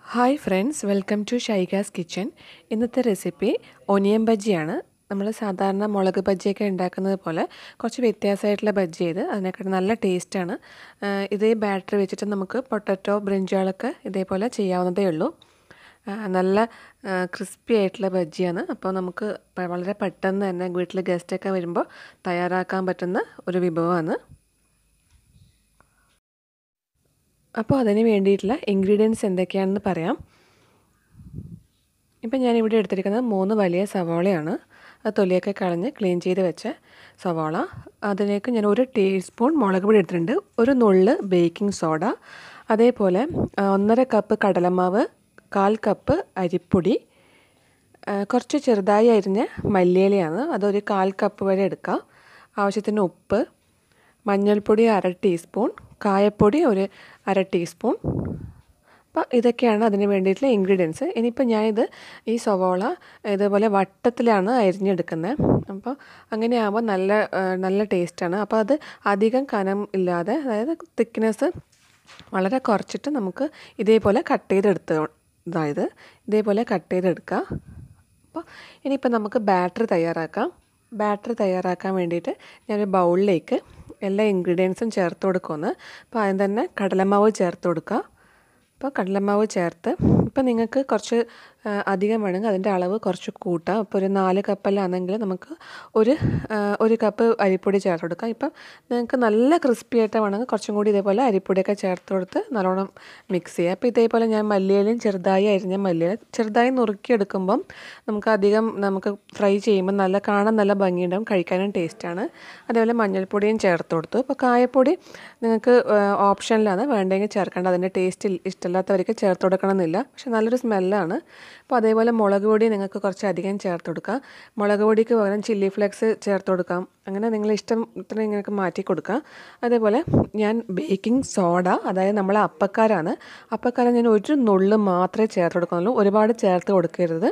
hi friends welcome to Shaiga's kitchen ഇന്നത്തെ recipe onion ബജ്ജിയാണ് നമ്മൾ സാധാരണ മുളക് ബജ്ജിയൊക്കെ ഉണ്ടാക്കുന്നത് പോലെ കുറച്ച് വ്യത്യാസമായിട്ടുള്ള ബജ്ജി ഇത് അതിനെക്കാട്ട് നല്ല ടേസ്റ്റാണ് ഇതേ ബാറ്ററി വെച്ചിട്ട് നമുക്ക് പൊട്ടറ്റോ ബ്രിഞ്ചാളൊക്കെ ഇതേപോലെ ചെയ്യാവുന്നതേ ഉള്ളൂ നല്ല ക്രിസ്പി ആയിട്ടുള്ള ബജ്ജിയാണ് അപ്പോൾ നമുക്ക് വളരെ പെട്ടെന്ന് തന്നെ വീട്ടിൽ ഗസ്റ്റൊക്കെ വരുമ്പോൾ തയ്യാറാക്കാൻ പറ്റുന്ന ഒരു വിഭവമാണ് അപ്പോൾ അതിന് വേണ്ടിയിട്ടുള്ള ഇൻഗ്രീഡിയൻസ് എന്തൊക്കെയാണെന്ന് പറയാം ഇപ്പം ഞാനിവിടെ എടുത്തിരിക്കുന്നത് മൂന്ന് വലിയ സവാളയാണ് അത് തൊലിയൊക്കെ കളഞ്ഞ് ക്ലീൻ ചെയ്ത് വെച്ച സവാള അതിലേക്ക് ഞാൻ ഒരു ടീസ്പൂൺ മുളക് പൊടി എടുത്തിട്ടുണ്ട് ഒരു നുള്ള് ബേക്കിംഗ് സോഡ അതേപോലെ ഒന്നര കപ്പ് കടലമാവ് കാൽ കപ്പ് അരിപ്പൊടി കുറച്ച് ചെറുതായി അരിഞ്ഞ മല്ലിയിലയാണ് അതൊരു കാൽ കപ്പ് വരെ എടുക്കാം ആവശ്യത്തിന് ഉപ്പ് മഞ്ഞൾപ്പൊടി അര ടീസ്പൂൺ കായപ്പൊടി ഒരു അര ടീസ്പൂൺ അപ്പോൾ ഇതൊക്കെയാണ് അതിന് വേണ്ടിയിട്ടുള്ള ഇൻഗ്രീഡിയൻസ് ഇനിയിപ്പോൾ ഞാനിത് ഈ സവോള ഇതുപോലെ വട്ടത്തിലാണ് അരിഞ്ഞെടുക്കുന്നത് അപ്പോൾ അങ്ങനെയാകുമ്പോൾ നല്ല നല്ല ടേസ്റ്റാണ് അപ്പോൾ അത് അധികം കനം ഇല്ലാതെ അതായത് തിക്നെസ് വളരെ കുറച്ചിട്ട് നമുക്ക് ഇതേപോലെ കട്ട് ചെയ്തെടുത്ത് അതായത് ഇതേപോലെ കട്ട് ചെയ്തെടുക്കുക അപ്പോൾ ഇനിയിപ്പോൾ നമുക്ക് ബാറ്റർ തയ്യാറാക്കാം ബാറ്റർ തയ്യാറാക്കാൻ വേണ്ടിയിട്ട് ഞാനൊരു ബൗളിലേക്ക് എല്ലാ ഇൻഗ്രീഡിയൻസും ചേർത്ത് കൊടുക്കുമെന്ന് അപ്പോൾ ആദ്യം തന്നെ കടലമാവ് ചേർത്ത് കൊടുക്കുക അപ്പോൾ കടലമാവ് ചേർത്ത് ഇപ്പോൾ നിങ്ങൾക്ക് കുറച്ച് അധികം വേണമെങ്കിൽ അതിൻ്റെ അളവ് കുറച്ച് കൂട്ടാം ഇപ്പോൾ ഒരു നാല് കപ്പെല്ലാണെങ്കിൽ നമുക്ക് ഒരു ഒരു കപ്പ് അരിപ്പൊടി ചേർത്ത് കൊടുക്കാം ഇപ്പം നിങ്ങൾക്ക് നല്ല ക്രിസ്പി ആയിട്ട് വേണമെങ്കിൽ കുറച്ചും കൂടി ഇതേപോലെ അരിപ്പൊടിയൊക്കെ ചേർത്ത് കൊടുത്ത് നല്ലോണം മിക്സ് ചെയ്യുക അപ്പോൾ ഇതേപോലെ ഞാൻ മല്ലിയിലും ചെറുതായി അരിഞ്ഞ മല്ലിയില ചെറുതായി നുറുക്കിയെടുക്കുമ്പം നമുക്ക് അധികം നമുക്ക് ഫ്രൈ ചെയ്യുമ്പോൾ നല്ല കാണാൻ നല്ല ഭംഗിയുണ്ടാവും കഴിക്കാനും ടേസ്റ്റാണ് അതേപോലെ മഞ്ഞൾപ്പൊടിയും ചേർത്ത് കൊടുത്തു ഇപ്പോൾ കായപ്പൊടി നിങ്ങൾക്ക് ഓപ്ഷനിലാണ് വേണ്ടെങ്കിൽ ചേർക്കേണ്ട അതിൻ്റെ ടേസ്റ്റ് ഇഷ്ടമില്ലാത്തവർക്ക് ചേർത്ത് കൊടുക്കണമെന്നില്ല പക്ഷെ നല്ലൊരു സ്മെല്ലാണ് അപ്പോൾ അതേപോലെ മുളക് പൊടി നിങ്ങൾക്ക് കുറച്ച് അധികം ചേർത്ത് കൊടുക്കാം മുളക് പൊടിക്ക് പകരം ചില്ലി ഫ്ലേക്സ് ചേർത്ത് കൊടുക്കാം അങ്ങനെ നിങ്ങൾ ഇഷ്ടത്തിന് നിങ്ങൾക്ക് മാറ്റി കൊടുക്കാം അതേപോലെ ഞാൻ ബേക്കിംഗ് സോഡ അതായത് നമ്മളെ അപ്പക്കാരാണ് അപ്പക്കാരം ഞാൻ ഒരു നുള്ള് മാത്രമേ ചേർത്ത് കൊടുക്കുന്നുള്ളൂ ഒരുപാട് ചേർത്ത് കൊടുക്കരുത്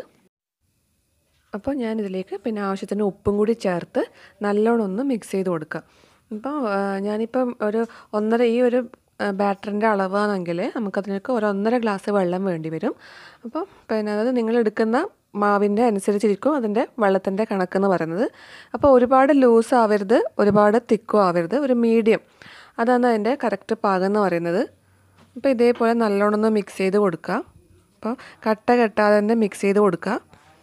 അപ്പോൾ ഞാൻ ഇതിലേക്ക് പിന്നെ ആവശ്യത്തിന് ഉപ്പും കൂടി ചേർത്ത് നല്ലോണം ഒന്ന് മിക്സ് ചെയ്ത് കൊടുക്കുക അപ്പോൾ ഞാനിപ്പം ഒരു ഒന്നര ഈ ഒരു ബാറ്ററിൻ്റെ അളവാണെങ്കിൽ നമുക്കതിനൊക്കെ ഒരു ഒന്നര ഗ്ലാസ് വെള്ളം വേണ്ടി വരും അപ്പോൾ പിന്നെ അതായത് നിങ്ങൾ എടുക്കുന്ന മാവിൻ്റെ അനുസരിച്ചിരിക്കും അതിൻ്റെ വെള്ളത്തിൻ്റെ കണക്കെന്ന് പറയുന്നത് അപ്പോൾ ഒരുപാട് ലൂസ് ആവരുത് ഒരുപാട് തിക്കും ആവരുത് ഒരു മീഡിയം അതാണ് അതിൻ്റെ കറക്റ്റ് പാകം എന്ന് പറയുന്നത് അപ്പോൾ ഇതേപോലെ നല്ലോണം ഒന്ന് മിക്സ് ചെയ്ത് കൊടുക്കുക അപ്പോൾ കട്ട കെട്ടാതെ തന്നെ മിക്സ് ചെയ്ത് കൊടുക്കുക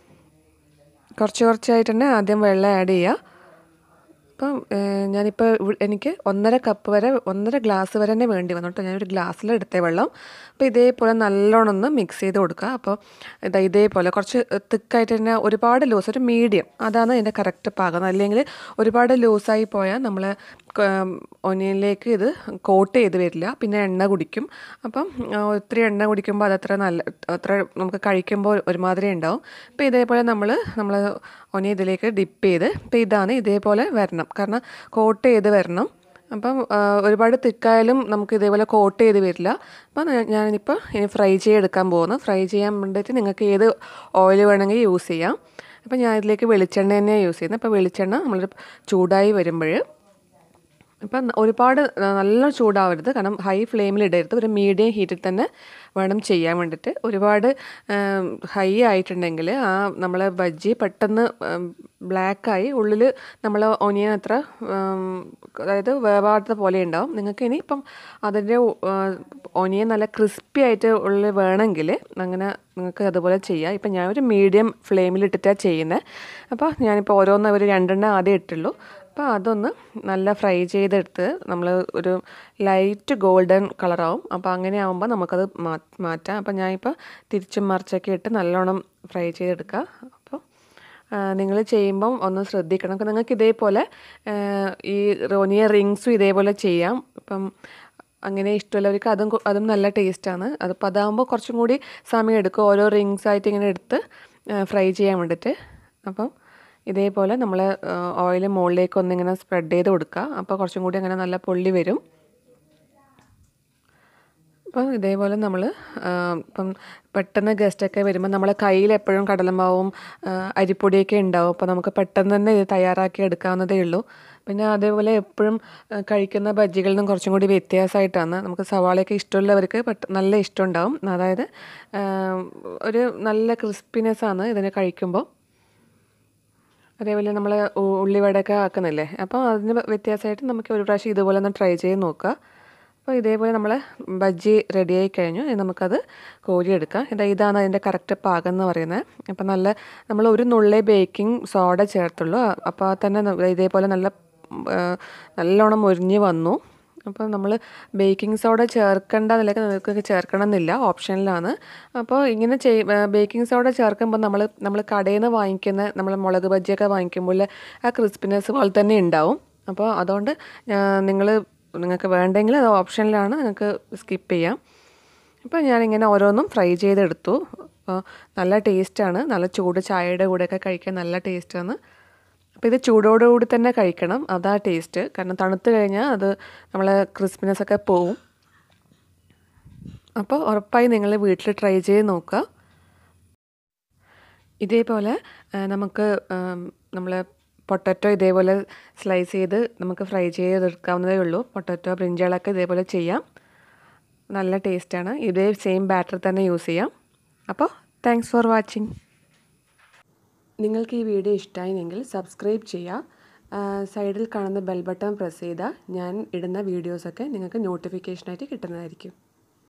കുറച്ച് കുറച്ചായിട്ട് തന്നെ ആദ്യം വെള്ളം ആഡ് ചെയ്യുക അപ്പം ഞാനിപ്പോൾ എനിക്ക് ഒന്നര കപ്പ് വരെ ഒന്നര ഗ്ലാസ് വരെ തന്നെ വേണ്ടി വന്നു കേട്ടോ ഞാനൊരു ഗ്ലാസ്സിലെടുത്തേ വെള്ളം അപ്പോൾ ഇതേപോലെ നല്ലോണം ഒന്ന് മിക്സ് ചെയ്ത് കൊടുക്കുക അപ്പോൾ ഇതാ ഇതേപോലെ കുറച്ച് തിക്കായിട്ട് തന്നെ ഒരുപാട് ലൂസ് ഒരു മീഡിയം അതാണ് ഇതിൻ്റെ കറക്റ്റ് പാകം അല്ലെങ്കിൽ ഒരുപാട് ലൂസായി പോയാൽ നമ്മൾ ഒനിയനിലേക്ക് ഇത് കോട്ട് ചെയ്ത് വരില്ല പിന്നെ എണ്ണ കുടിക്കും അപ്പം ഒത്തിരി എണ്ണ കുടിക്കുമ്പോൾ അതത്ര നല്ല അത്ര നമുക്ക് കഴിക്കുമ്പോൾ ഒരുമാതിരി ഉണ്ടാവും അപ്പോൾ ഇതേപോലെ നമ്മൾ നമ്മൾ ഒനിയൻ ഇതിലേക്ക് ഡിപ്പ് ചെയ്ത് അപ്പോൾ ഇതാണ് ഇതേപോലെ വരണം കാരണം കോട്ട് ചെയ്ത് വരണം അപ്പം ഒരുപാട് തിക്കായാലും നമുക്ക് ഇതേപോലെ കോട്ട് ചെയ്ത് വരില്ല അപ്പം ഞാനിപ്പോൾ ഇനി ഫ്രൈ ചെയ്തെടുക്കാൻ പോകുന്നു ഫ്രൈ ചെയ്യാൻ വേണ്ടിയിട്ട് നിങ്ങൾക്ക് ഏത് ഓയിൽ വേണമെങ്കിൽ യൂസ് ചെയ്യാം അപ്പം ഞാൻ ഇതിലേക്ക് വെളിച്ചെണ്ണ തന്നെയാണ് യൂസ് ചെയ്യുന്നത് അപ്പോൾ വെളിച്ചെണ്ണ നമ്മൾ ചൂടായി വരുമ്പോൾ ഇപ്പം ഒരുപാട് നല്ല ചൂടാവരുത് കാരണം ഹൈ ഫ്ലെയിമിൽ ഇടരുത് ഒരു മീഡിയം ഹീറ്റിൽ തന്നെ വേണം ചെയ്യാൻ വേണ്ടിയിട്ട് ഒരുപാട് ഹൈ ആയിട്ടുണ്ടെങ്കിൽ ആ നമ്മളെ ബജ്ജി പെട്ടെന്ന് ബ്ലാക്കായി ഉള്ളിൽ നമ്മൾ ഒനിയൻ അത്ര അതായത് വേവാത്ത പോലെ ഉണ്ടാവും നിങ്ങൾക്ക് ഇനി ഇപ്പം അതിൻ്റെ ഒനിയൻ നല്ല ക്രിസ്പി ആയിട്ട് ഉള്ളിൽ വേണമെങ്കിൽ അങ്ങനെ നിങ്ങൾക്ക് അതുപോലെ ചെയ്യാം ഇപ്പം ഞാൻ ഒരു മീഡിയം ഫ്ലെയിമിൽ ഇട്ടിട്ടാണ് ചെയ്യുന്നത് അപ്പോൾ ഞാനിപ്പോൾ ഓരോന്ന് ഒരു രണ്ടെണ്ണം ആദ്യം ഇട്ടുള്ളൂ അപ്പോൾ അതൊന്ന് നല്ല ഫ്രൈ ചെയ്തെടുത്ത് നമ്മൾ ഒരു ലൈറ്റ് ഗോൾഡൻ കളറാവും അപ്പോൾ അങ്ങനെ ആകുമ്പോൾ നമുക്കത് മാറ്റാം അപ്പോൾ ഞാനിപ്പോൾ തിരിച്ചും മറിച്ചൊക്കെ ഇട്ട് നല്ലോണം ഫ്രൈ ചെയ്തെടുക്കുക അപ്പോൾ നിങ്ങൾ ചെയ്യുമ്പം ഒന്ന് ശ്രദ്ധിക്കണം അപ്പോൾ നിങ്ങൾക്ക് ഇതേപോലെ ഈ റോനിയ റിങ്സും ഇതേപോലെ ചെയ്യാം ഇപ്പം അങ്ങനെ ഇഷ്ടമുള്ളവർക്ക് അതും അതും നല്ല ടേസ്റ്റാണ് അതിപ്പോൾ അതാകുമ്പോൾ കുറച്ചും കൂടി സമയം എടുക്കും ഓരോ റിങ്സ് ആയിട്ട് ഇങ്ങനെ എടുത്ത് ഫ്രൈ ചെയ്യാൻ വേണ്ടിയിട്ട് അപ്പം ഇതേപോലെ നമ്മൾ ഓയിൽ മുകളിലേക്ക് ഒന്നിങ്ങനെ സ്പ്രെഡ് ചെയ്ത് കൊടുക്കുക അപ്പോൾ കുറച്ചും കൂടി അങ്ങനെ നല്ല പൊള്ളി വരും അപ്പോൾ ഇതേപോലെ നമ്മൾ ഇപ്പം പെട്ടെന്ന് ഗസ്റ്റൊക്കെ വരുമ്പോൾ നമ്മളെ കയ്യിൽ എപ്പോഴും കടലമാവും ആ, അരിപ്പൊടിയൊക്കെ ഉണ്ടാവും അപ്പോൾ നമുക്ക് പെട്ടെന്ന് തന്നെ ഇത് തയ്യാറാക്കി എടുക്കാവുന്നതേ ഉള്ളൂ പിന്നെ അതേപോലെ എപ്പോഴും ആ, കഴിക്കുന്ന ബജ്ജികളിൽ നിന്നും കുറച്ചും കൂടി വ്യത്യാസമായിട്ടാണ് നമുക്ക് സവാളയൊക്കെ ഇഷ്ടമുള്ളവർക്ക് പെട്ട നല്ല ഇഷ്ടമുണ്ടാവും അതായത് ആ, ഒരു നല്ല ക്രിസ്പിനെസ് ആണ് ഇതിനെ കഴിക്കുമ്പോൾ അതേപോലെ നമ്മൾ ഉള്ളിവടയൊക്കെ ആക്കുന്നില്ലേ അപ്പോൾ അതിന് വ്യത്യാസമായിട്ട് നമുക്ക് ഒരു പ്രാവശ്യം ഇതുപോലെ ഒന്ന് ട്രൈ ചെയ്ത് നോക്കുക അപ്പോൾ ഇതേപോലെ നമ്മൾ ബജ്ജി റെഡിയായി കഴിഞ്ഞു ഇനി നമുക്കത് കോരിയെടുക്കാം ഇതാ ഇതാണ് അതിൻ്റെ കറക്റ്റ് പാകം എന്ന് പറയുന്നത് അപ്പോൾ നല്ല നമ്മൾ ഒരു നുള്ളേ ബേക്കിംഗ് സോഡ ചേർത്തുള്ളൂ അപ്പോൾ തന്നെ ന- ഇതേപോലെ നല്ല ആ, നല്ലോണം മുരിഞ്ഞ് വന്നു അപ്പോൾ നമ്മൾ ബേക്കിംഗ് സോഡ ചേർക്കേണ്ട നിലയ്ക്ക് നിങ്ങൾക്ക് ചേർക്കണം എന്നില്ല ഓപ്ഷനിലാണ് അപ്പോൾ ഇങ്ങനെ ചെയ് ബേക്കിംഗ് സോഡ ചേർക്കുമ്പോൾ നമ്മൾ നമ്മൾ കടയിൽ നിന്ന് വാങ്ങിക്കുന്ന നമ്മൾ മുളക് ബജ്ജിയൊക്കെ വാങ്ങിക്കുമ്പോൾ ആ ക്രിസ്പിനെസ് പോലെ തന്നെ ഉണ്ടാവും അപ്പോൾ അതുകൊണ്ട് നിങ്ങൾ നിങ്ങൾക്ക് വേണ്ടെങ്കിൽ അത് ഓപ്ഷനിലാണ് നിങ്ങൾക്ക് സ്കിപ്പ് ചെയ്യാം അപ്പോൾ ഞാനിങ്ങനെ ഓരോന്നും ഫ്രൈ ചെയ്തെടുത്തു അപ്പോൾ നല്ല ടേസ്റ്റാണ് നല്ല ചൂട് ചായയുടെ കൂടെയൊക്കെ കഴിക്കാൻ നല്ല ടേസ്റ്റാണ് അപ്പോൾ ഇത് ചൂടോടുകൂടി തന്നെ കഴിക്കണം അതാ ടേസ്റ്റ് കാരണം തണുത്ത് കഴിഞ്ഞാൽ അത് നമ്മളെ ക്രിസ്പിനെസ് ഒക്കെ പോവും അപ്പോൾ ഉറപ്പായി നിങ്ങൾ വീട്ടിൽ ട്രൈ ചെയ്ത് നോക്കുക ഇതേപോലെ ആ, നമുക്ക് നമ്മൾ പൊട്ടറ്റോ ഇതേപോലെ സ്ലൈസ് ചെയ്ത് നമുക്ക് ഫ്രൈ ചെയ്തെടുക്കാവുന്നതേ ഉള്ളൂ പൊട്ടറ്റോ ബ്രിഞ്ചികളൊക്കെ ഇതേപോലെ ചെയ്യാം നല്ല ടേസ്റ്റാണ് ഇതേ സെയിം ബാറ്റർ തന്നെ യൂസ് ചെയ്യാം അപ്പോൾ താങ്ക്സ് ഫോർ വാച്ചിങ് നിങ്ങൾക്ക് ഈ വീഡിയോ ഇഷ്ടമായെങ്കിൽ സബ്സ്ക്രൈബ് ചെയ്യുക ആ, സൈഡിൽ കാണുന്ന ബെൽ ബട്ടൺ പ്രസ് ചെയ്താൽ ഞാൻ ഇടുന്ന വീഡിയോസൊക്കെ നിങ്ങൾക്ക് നോട്ടിഫിക്കേഷനായിട്ട് കിട്ടുന്നതായിരിക്കും